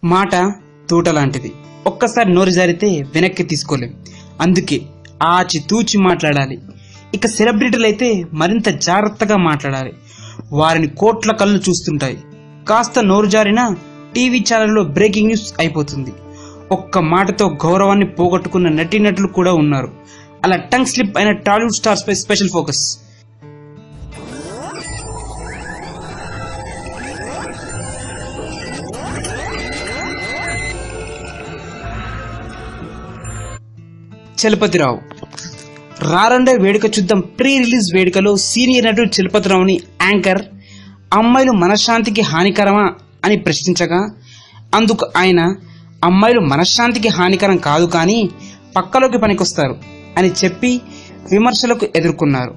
మాట తూట లాంటిది ఒక్కసారి నోరు జారితే వెనక్కి తీసుకోలేం అందుకే ఆచి తూచి మాట్లాడాలి ఇక సెలబ్రిటీలు అయితే మరింత జాగ్రత్తగా మాట్లాడాలి వారిని కోట్ల కళ్ళు చూస్తుంటాయి కాస్త నోరు జారినా టీవీ ఛానల్లో బ్రేకింగ్ న్యూస్ అయిపోతుంది ఒక్క మాటతో గౌరవాన్ని పోగొట్టుకున్న నటీనటులు కూడా ఉన్నారు అలా టంగ్ స్లిప్ అయిన టాలీవుడ్ స్టార్స్ పై special focus Chalapathi Rao Rarandoi Veduka Chuddam pre release వేడుకలో సీనియర్ నటుడు చలపతిరావుని యాంకర్ అమ్మాయిలు మనశ్శాంతికి హానికరమా అని ప్రశ్నించగా అందుకు ఆయన అమ్మాయిలు మనశ్శాంతికి హానికరం కాదు కానీ పక్కలోకి పనికొస్తారు అని చెప్పి విమర్శలకు ఎదుర్కొన్నారు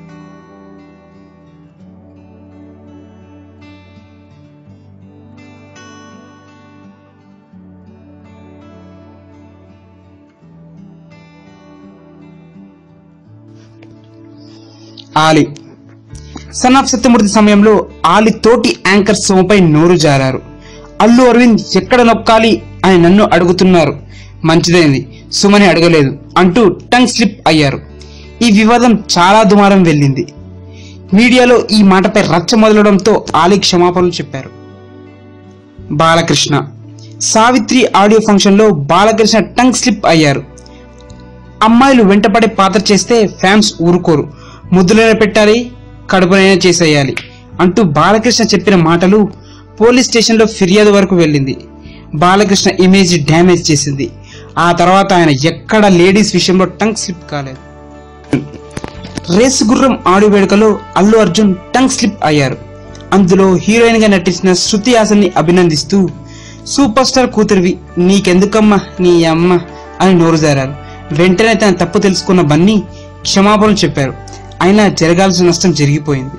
ఆలి సన్ ఆఫ్ సత్యమూర్తి సమయంలో ఆలి తోటి యాంకర్ సోమపై నోరు జారారు అల్లు అరవింద్ ఎక్కడ నొక్కాలి అని నన్ను అడుగుతున్నారు మంచిదైంది సుమని అడగలేదు అంటూ టంగ్ స్లిప్ అయ్యారు ఈ వివాదం చాలా దుమారం వెళ్ళింది మీడియాలో ఈ మాటపై రచ్చ మొదలడంతో ఆలి క్షమాపణలు చెప్పారు బాలకృష్ణ సావిత్రి ఆడియో ఫంక్షన్లో బాలకృష్ణ టంగ్ స్లిప్ అయ్యారు అమ్మాయిలు వెంటపడే పాత్ర చేస్తే ఫ్యాన్స్ ఊరుకోరు ముద్దులైనా పెట్టాలి కడుపునైనా చేసేయాలి అంటూ బాలకృష్ణ చెప్పిన మాటలు పోలీస్ స్టేషన్లో ఫిర్యాదు వరకు వెళ్ళింది బాలకృష్ణ ఇమేజ్ డ్యామేజ్ చేసింది ఆ తర్వాత ఆయన ఎక్కడ లేడీస్ విషయంలో టంగ్ స్లిప్ కాలేదు రేస్ గుర్రం ఆడు వేడుకలో అల్లు అర్జున్ టంగ్ స్లిప్ అయ్యారు అందులో హీరోయిన్ గా నటించిన శృతి హాసన్ ని అభినందిస్తూ సూపర్ స్టార్ కూతురివి నీకెందుకమ్మా నీ అమ్మ అని నోరు జారారు వెంటనే తన తప్పు తెలుసుకున్న బన్నీ క్షమాపణలు చెప్పారు అయినా జరగాల్సిన నష్టం జరిగిపోయింది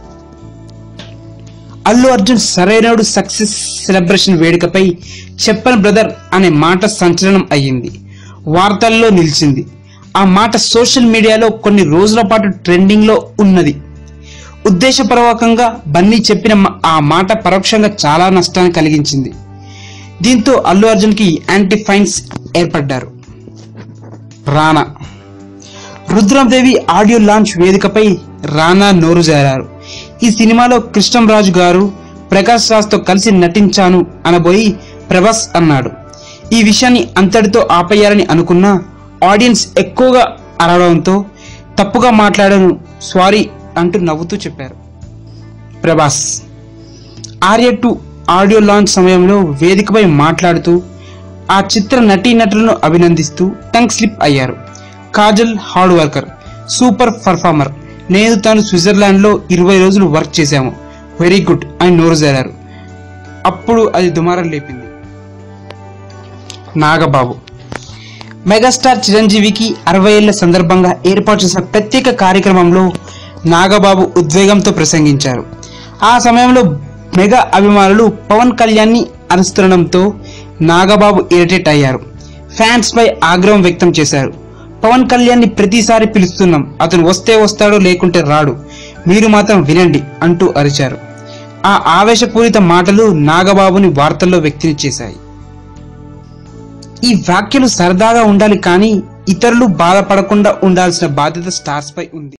అల్లు అర్జున్ సరైనడు సక్సెస్ సెలబ్రేషన్ వేడుకపై చెప్పన్ బ్రదర్ అనే మాట సంచలనం అయ్యింది వార్తల్లో నిలిచింది ఆ మాట సోషల్ మీడియాలో కొన్ని రోజుల పాటు ట్రెండింగ్ లో ఉన్నది ఉద్దేశపూర్వకంగా బన్నీ చెప్పిన మ- ఆ మాట పరోక్షంగా చాలా నష్టాన్ని కలిగించింది దీంతో అల్లు అర్జున్ కి యాంటీ ఫైన్స్ ఏర్పడ్డారు రానా రుద్రమదేవి ఆడియో లాంచ్ వేదికపై రానా నోరు జారారు ఈ సినిమాలో కృష్ణంరాజు గారు ప్రకాష్ రాజ్ తో కలిసి నటించాను అనబోయి ప్రభాస్ అన్నాడు ఈ విషయాన్ని అంతటితో ఆపేయాలని అనుకున్నా ఆడియన్స్ ఎక్కువగా అరవడంతో తప్పుగా మాట్లాడాను సారీ అంటూ నవ్వుతూ చెప్పారు Prabhas Arya two audio launch సమయంలో వేదికపై మాట్లాడుతూ ఆ చిత్ర నటీనటులను అభినందిస్తూ టంగ్ స్లిప్ అయ్యారు Kajal hard worker super performer నేను తాను స్విట్జర్లాండ్ లో ఇరవై రోజులు వర్క్ చేశాము వెరీ గుడ్ అని నోరు జారారు అప్పుడు అది దుమారం లేపింది నాగబాబు మెగాస్టార్ చిరంజీవికి అరవై ఏళ్ల సందర్భంగా ఏర్పాటు చేసిన ప్రత్యేక కార్యక్రమంలో నాగబాబు ఉద్వేగంతో ప్రసంగించారు ఆ సమయంలో మెగా అభిమానులు పవన్ కళ్యాణ్ ని అనుసరణంతో నాగబాబు ఇరిటేట్ అయ్యారు ఫ్యాన్స్ పై ఆగ్రహం వ్యక్తం చేశారు పవన్ కళ్యాణ్ ని ప్రతిసారి పిలుస్తున్నాం అతను వస్తే వస్తాడో లేకుంటే రాడు మీరు మాత్రం వినండి అంటూ అరిచారు ఆ ఆవేశపూరిత మాటలు నాగబాబుని వార్తల్లో వ్యక్తం చేశాయి ఈ వ్యాఖ్యలు సరదాగా ఉండాలి కానీ ఇతరులు బాధపడకుండా ఉండాల్సిన బాధ్యత స్టార్స్ పై ఉంది